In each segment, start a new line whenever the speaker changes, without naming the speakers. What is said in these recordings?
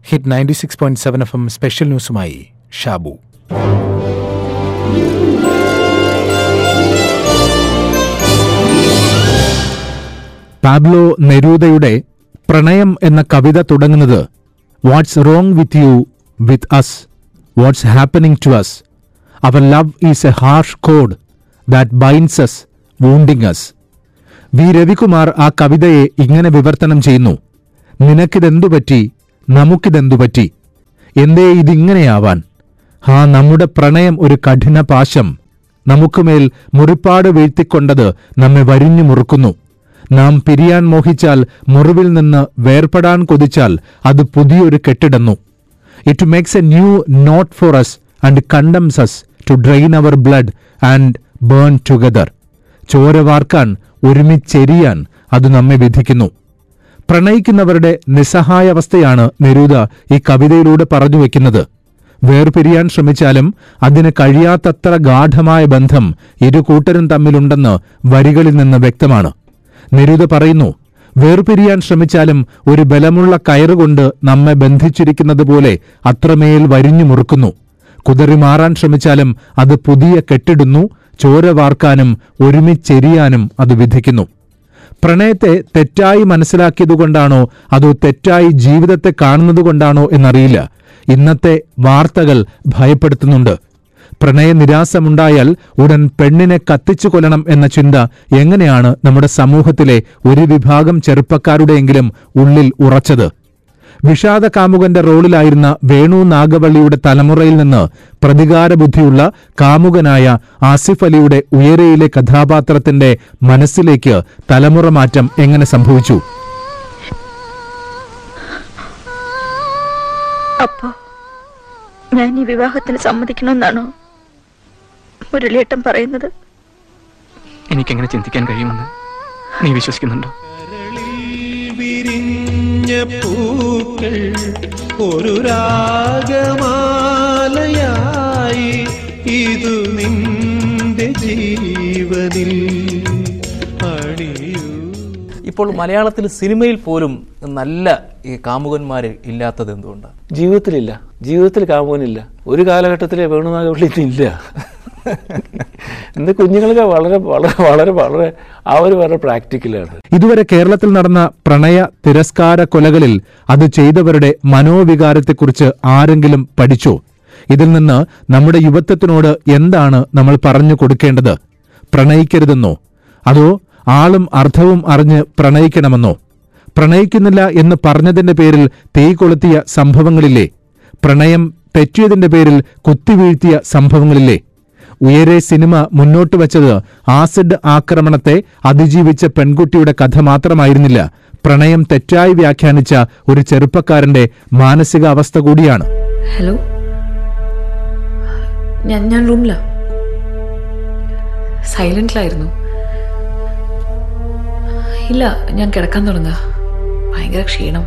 Hit ninety six point seven F M special ന്യൂസുമായി Shabu
Pablo നെരൂദയുടെ പ്രണയം എന്ന കവിത തുടങ്ങുന്നത് what's wrong with you with us what's happening to us our love is a harsh cord that binds us wounding us V Ravikumar ആ കവിതയെ ഇങ്ങനെ വിവർത്തനം ചെയ്യുന്നു നിനക്കിതെന്തു പറ്റി നമുക്കിതെന്തു പറ്റി എന്തേ ഇതിങ്ങനെയാവാൻ ആ നമ്മുടെ പ്രണയം ഒരു കഠിന പാശം നമുക്കുമേൽ മുറിപ്പാട് വീഴ്ത്തിക്കൊണ്ടത് നമ്മെ വരിഞ്ഞു മുറുക്കുന്നു നാം പിരിയാൻ മോഹിച്ചാൽ മുറിവിൽ നിന്ന് വേർപെടാൻ കൊതിച്ചാൽ അത് പുതിയൊരു കെട്ടിടുന്നു it makes a new knot for us and condemns us to drain our blood and burn together ചോര വാർക്കാൻ ഒരുമിച്ചെരിയാൻ അത് നമ്മെ വിധിക്കുന്നു പ്രണയിക്കുന്നവരുടെ നിസ്സഹായാവസ്ഥയാണ് നെരൂദ ഈ കവിതയിലൂടെ പറഞ്ഞു വെക്കുന്നത് വേർപിരിയാൻ ശ്രമിച്ചാലും അതിന് കഴിയാത്തത്ര ഗാഠമായ ബന്ധം ഇരു കൂട്ടരും തമ്മിലുണ്ടെന്ന് വരികളിൽ നിന്ന് വ്യക്തമാണ് നെരൂദ പറയുന്നു വേർപിരിയാൻ ശ്രമിച്ചാലും ഒരു ബലമുള്ള കയറുകൊണ്ട് നമ്മെ ബന്ധിച്ചിരിക്കുന്നത് പോലെ അത്രമേൽ വരിഞ്ഞു മുറുക്കുന്നു കുതറി മാറാൻ ശ്രമിച്ചാലും അത് പുതിയ കെട്ടിടുന്നു ചോര വാർക്കാനും ഒരുമിച്ചെരിയാനും അത് വിധിക്കുന്നു പ്രണയത്തെ തെറ്റായി മനസ്സിലാക്കിയതുകൊണ്ടാണോ അതോ തെറ്റായി ജീവിതത്തെ കാണുന്നതുകൊണ്ടാണോ എന്നറിയില്ല ഇന്നത്തെ വാർത്തകൾ ഭയപ്പെടുത്തുന്നുണ്ട് പ്രണയ നിരാസമുണ്ടായാൽ ഉടൻ പെണ്ണിനെ കത്തിച്ചു കൊല്ലണം എന്ന ചിന്ത എങ്ങനെയാണ് നമ്മുടെ സമൂഹത്തിലെ ഒരു വിഭാഗം ചെറുപ്പക്കാരുടെയെങ്കിലും ഉള്ളിൽ ഉറച്ചത് വിഷാദ കാമുകന്റെ റോളിലായിരുന്ന വേണു നാഗവള്ളിയുടെ തലമുറയിൽ നിന്ന് പ്രതികാരബുദ്ധിയുള്ള കാമുകനായ ആസിഫ് അലിയുടെ ഉയരയിലെ കഥാപാത്രത്തിന്റെ മനസ്സിലേക്ക് തലമുറ മാറ്റം എങ്ങനെ സംഭവിച്ചു
അപ്പോ ഞാൻ ഈ വിവാഹത്തിന് സമ്മതിക്കണമെന്നാണോ മുരളിയേട്ടൻ പറയുന്നത്
എനിക്കെങ്ങനെ ചിന്തിക്കാൻ കഴിയുമെന്ന് നീ വിശ്വസിക്കുന്നുണ്ടോ
വിരിഞ്ഞ പൂക്കൾ ഒരു രാഗമാലയായി ഇതു നിന്റെ ജീവനിൽ അണിയൂ
ഇപ്പോൾ മലയാളത്തിൽ സിനിമയിൽ പോലും നല്ല ഈ കാമുകന്മാർ ഇല്ലാത്തത് എന്തുകൊണ്ടാണ്
ജീവിതത്തിലില്ല ജീവിതത്തിൽ കാമുകനില്ല ഒരു കാലഘട്ടത്തിലെ വേണുനാഗവള്ളി ഇന്നില്ല ഇന്ന് കുഞ്ഞുങ്ങൾക്ക് വളരെ വളരെ വളരെ വളരെ അവർ വളരെ പ്രാക്ടിക്കലാണ്
ഇതുവരെ കേരളത്തിൽ നടന്ന പ്രണയ തിരസ്കാര കൊലകളിൽ അത് ചെയ്തവരുടെ മനോവികാരത്തെക്കുറിച്ച് ആരെങ്കിലും പഠിച്ചോ ഇതിൽ നിന്ന് നമ്മുടെ യുവത്വത്തിനോട് എന്താണ് നമ്മൾ പറഞ്ഞു കൊടുക്കേണ്ടത് പ്രണയിക്കരുതെന്നോ അതോ ആളും അർത്ഥവും അറിഞ്ഞ് പ്രണയിക്കണമെന്നോ പ്രണയിക്കുന്നില്ല എന്ന് പറഞ്ഞതിന്റെ പേരിൽ തീ കൊളുത്തിയ സംഭവങ്ങളില്ലേ പ്രണയം തെറ്റിയതിന്റെ പേരിൽ കുത്തിവീഴ്ത്തിയ സംഭവങ്ങളില്ലേ ഉയരെ സിനിമ മുന്നോട്ട് വച്ചത് ആസിഡ് ആക്രമണത്തെ അതിജീവിച്ച പെൺകുട്ടിയുടെ കഥ മാത്രമായിരുന്നില്ല പ്രണയം തെറ്റായി വ്യാഖ്യാനിച്ച ഒരു ചെറുപ്പക്കാരന്റെ മാനസികാവസ്ഥ കൂടിയാണ്
ഹലോ ഞാൻ ഞാൻ റൂമിലാ സൈലന്റിലായിരുന്നു ഇല്ല ഞാൻ കിടക്കാൻ തുടങ്ങുക ഭയങ്കര ക്ഷീണം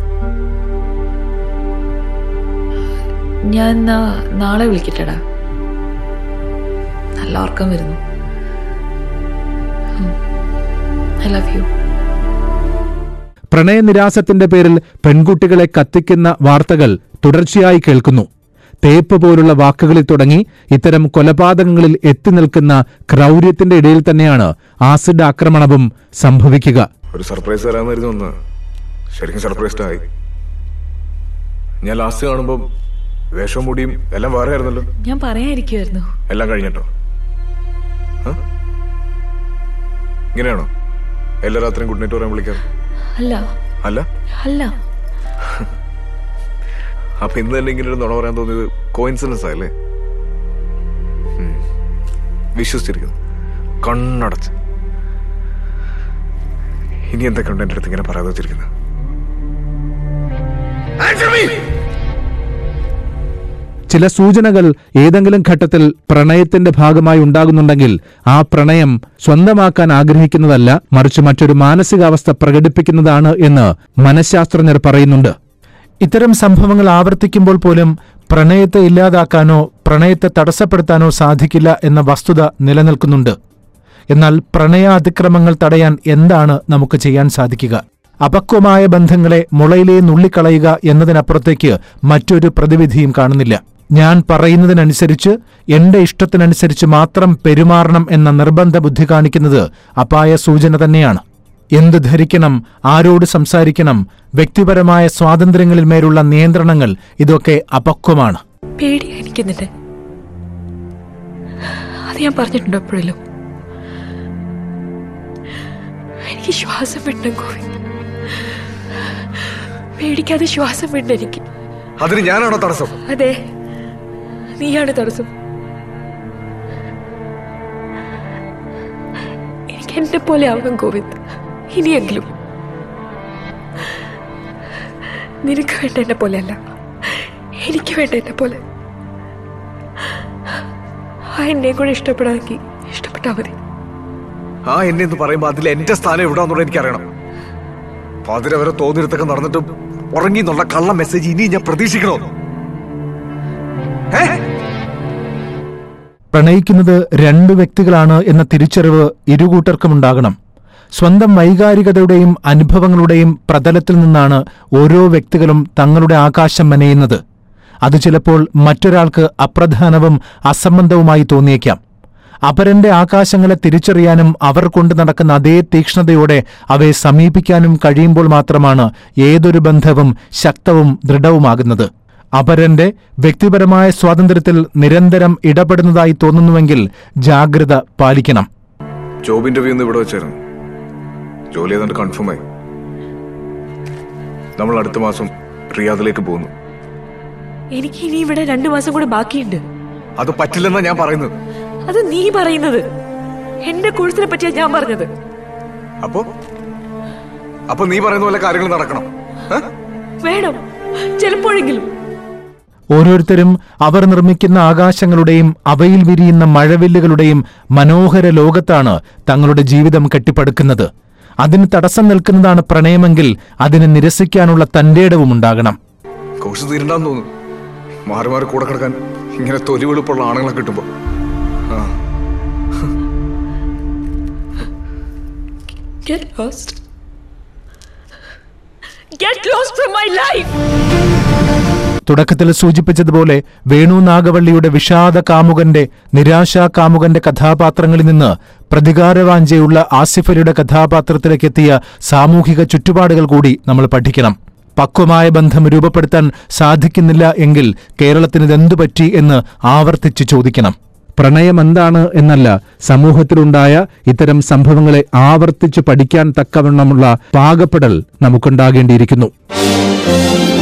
ഞാൻ എന്നാ നാളെ വിളിക്കട്ടെടാ നല്ല ഉറക്കം വരുന്നു ഐ ലവ് യു
പ്രണയനിരാസത്തിന്റെ പേരിൽ പെൺകുട്ടികളെ കത്തിക്കുന്ന വാർത്തകൾ തുടർച്ചയായി കേൾക്കുന്നു തേപ്പ് പോലുള്ള വാക്കുകളിൽ തുടങ്ങി ഇത്തരം കൊലപാതകങ്ങളിൽ എത്തി നിൽക്കുന്ന ക്രൗര്യത്തിന്റെ ഇടയിൽ തന്നെയാണ് ആസിഡ് ആക്രമണവും സംഭവിക്കുക
ഒരു സർപ്രൈസ് തരാമെന്നായിരുന്നു ഒന്ന് ശരിക്കും സർപ്രൈസ്ഡ് ആയി ഞാൻ ലാസ്റ്റ് കാണുമ്പോൾ വേഷവും മുടിയും എല്ലാം വേറെ ആയിരുന്നല്ലോ
ഞാൻ പറയാതിരിക്കുമായിരുന്നു
എല്ലാം കഴിഞ്ഞിട്ടോ ആ? ഇങ്ങനെയാണോ എല്ലാ രാത്രിയും ഗുഡ് നൈറ്റ് പറയാൻ വിളിക്കാറ്
അല്ല
അല്ല
അല്ല
അപ്പൊ ഇന്ന് തന്നെ ഇങ്ങനെ ഒരു നുണ പറയാൻ തോന്നിയത് കോയിൻസിഡൻസ് ആയല്ലേ ഉം. വിശ്വസിച്ചിരിക്കുന്നു കണ്ണടച്ച് ഇനി എന്തൊക്കെയുണ്ട് എന്റെ അടുത്ത് ഇങ്ങനെ പറയാതെ വെച്ചിരിക്കുന്നത്
ചില സൂചനകൾ ഏതെങ്കിലും ഘട്ടത്തിൽ പ്രണയത്തിന്റെ ഭാഗമായി ഉണ്ടാകുന്നുണ്ടെങ്കിൽ ആ പ്രണയം സ്വന്തമാക്കാൻ ആഗ്രഹിക്കുന്നതല്ല മറിച്ച് മറ്റൊരു മാനസികാവസ്ഥ പ്രകടിപ്പിക്കുന്നതാണ് എന്ന് മനഃശാസ്ത്രജ്ഞർ പറയുന്നുണ്ട്
ഇത്തരം സംഭവങ്ങൾ ആവർത്തിക്കുമ്പോൾ പോലും പ്രണയത്തെ ഇല്ലാതാക്കാനോ പ്രണയത്തെ തടസ്സപ്പെടുത്താനോ സാധിക്കില്ല എന്ന വസ്തുത നിലനിൽക്കുന്നുണ്ട് എന്നാൽ പ്രണയ അതിക്രമങ്ങൾ തടയാൻ എന്താണ് നമുക്ക് ചെയ്യാൻ സാധിക്കുക അപക്വമായ ബന്ധങ്ങളെ മുളയിലേ നുള്ളിക്കളയുക എന്നതിനപ്പുറത്തേക്ക് മറ്റൊരു പ്രതിവിധിയും കാണുന്നില്ല ഞാൻ പറയുന്നതിനനുസരിച്ച് എന്റെ ഇഷ്ടത്തിനനുസരിച്ച് മാത്രം പെരുമാറണം എന്ന നിർബന്ധ ബുദ്ധി കാണിക്കുന്നത് അപായ സൂചന തന്നെയാണ് എന്ത് ധരിക്കണം ആരോട് സംസാരിക്കണം വ്യക്തിപരമായ സ്വാതന്ത്ര്യങ്ങളിൽ മേലുള്ള നിയന്ത്രണങ്ങൾ ഇതൊക്കെ അപക്വമാണ്
പേടിയായിരിക്കുന്നുണ്ട് അത് ഞാൻ പറഞ്ഞിട്ടുണ്ടോ എപ്പോഴല്ലോ എനിക്ക് ശ്വാസം വിടണം ഗോവിന്ദ് പേടിക്കാതെ ശ്വാസം വിടണം എനിക്ക്
അതിന് ഞാനാണോ തടസ്സം
അതെ നീയാണ് തടസ്സം എനിക്ക് എന്നെ പോലെ ആവണം ഗോവിന്ദ് ഇനിയെങ്കിലും നിനക്ക് വേണ്ട എന്നെ പോലെയല്ല എനിക്ക് വേണ്ട എന്നെ പോലെ ആ എന്നെ കൂടെ ഇഷ്ടപ്പെടാമെങ്കിൽ ഇഷ്ടപ്പെട്ടാ മതി
ആ എന്നെ എന്ന് പറയുമ്പോ അതിൽ എന്റെ സ്ഥാനം എവിടാന്നുള്ളത് എനിക്കറിയണം പാതിരവരെ തോന്നിയിടത്തൊക്കെ നടന്നിട്ടും ഉറങ്ങി എന്നുള്ള കള്ള മെസ്സേജ് ഇനി ഞാൻ പ്രതീക്ഷിക്കണോ ഏ
പ്രണയിക്കുന്നത് രണ്ടു വ്യക്തികളാണ് എന്ന തിരിച്ചറിവ് ഇരുകൂട്ടർക്കുമുണ്ടാകണം സ്വന്തം വൈകാരികതയുടെയും അനുഭവങ്ങളുടെയും പ്രതലത്തിൽ നിന്നാണ് ഓരോ വ്യക്തികളും തങ്ങളുടെ ആകാശം മെനയുന്നത് അത് ചിലപ്പോൾ മറ്റൊരാൾക്ക് അപ്രധാനവും അസംബന്ധവുമായി തോന്നിയേക്കാം അപരന്റെ ആകാശങ്ങളെ തിരിച്ചറിയാനും അവർ കൊണ്ടു നടക്കുന്ന അതേ തീക്ഷ്ണതയോടെ അവയെ സമീപിക്കാനും കഴിയുമ്പോൾ മാത്രമാണ് ഏതൊരു ബന്ധവും ശക്തവും ദൃഢവുമാകുന്നത് അപരന്റെ വ്യക്തിപരമായ സ്വാതന്ത്ര്യത്തിൽ നിരന്തരം ഇടപെടുന്നതായി തോന്നുന്നുവെങ്കിൽ ജാഗ്രത പാലിക്കണം
ജോബ് ഇന്റർവ്യൂ ഇന്ന് ഇവിടെ വെച്ചായിരുന്നു ജോലി ഏതാണ്ട് കൺഫേം ആയി നമ്മൾ അടുത്ത മാസം റിയാദിലേക്ക് പോകുന്നു
എനിക്ക് ഇനി ഇവിടെ രണ്ടു മാസം കൂടെ ബാക്കിയുണ്ട്
അത് പറ്റില്ലെന്നാ ഞാൻ പറയുന്നത്
അത് നീ പറയുന്നത് എന്റെ കോഴ്സിനെ പറ്റിയാ ഞാൻ പറഞ്ഞത്
അപ്പോ അപ്പൊ നീ പറയുന്ന പോലെ കാര്യങ്ങൾ നടക്കണം ഏ?
വേണം ചിലപ്പോഴെങ്കിലും
ഓരോരുത്തരും അവർ നിർമ്മിക്കുന്ന ആകാശങ്ങളുടെയും അവയിൽ വിരിയുന്ന മഴവില്ലുകളുടെയും മനോഹര ലോകത്താണ് തങ്ങളുടെ ജീവിതം കെട്ടിപ്പടുക്കുന്നത് അതിന് തടസ്സം നിൽക്കുന്നതാണ് പ്രണയമെങ്കിൽ അതിനെ നിരസിക്കാനുള്ള തന്റേടവും ഉണ്ടാകണം
കോഴ്സ് തീരണ്ടാന്ന് തോന്നുന്നു മാറി മാറി കൂടെ കിടക്കാൻ ഇങ്ങനെ തൊലി വെളുപ്പുള്ള ആണുങ്ങളെ കിട്ടുമ്പോ ആ
Get lost. Get lost from my life!
തുടക്കത്തിൽ സൂചിപ്പിച്ചതുപോലെ വേണു നാഗവള്ളിയുടെ വിഷാദ കാമുകന്റെ നിരാശാ കാമുകന്റെ കഥാപാത്രങ്ങളിൽ നിന്ന് പ്രതികാരവാഞ്ചയുള്ള ആസിഫലിയുടെ കഥാപാത്രത്തിലേക്കെത്തിയ സാമൂഹിക ചുറ്റുപാടുകൾ കൂടി നമ്മൾ പഠിക്കണം പക്വമായ ബന്ധം രൂപപ്പെടുത്താൻ സാധിക്കുന്നില്ല എങ്കിൽ കേരളത്തിനിതെന്തു പറ്റി എന്ന് ആവർത്തിച്ച് ചോദിക്കണം
പ്രണയമെന്താണ് എന്നല്ല സമൂഹത്തിലുണ്ടായ ഇത്തരം സംഭവങ്ങളെ ആവർത്തിച്ച് പഠിക്കാൻ തക്കവണ്ണമുള്ള പാകപ്പെടൽ നമുക്കുണ്ടാകേണ്ടിയിരിക്കുന്നു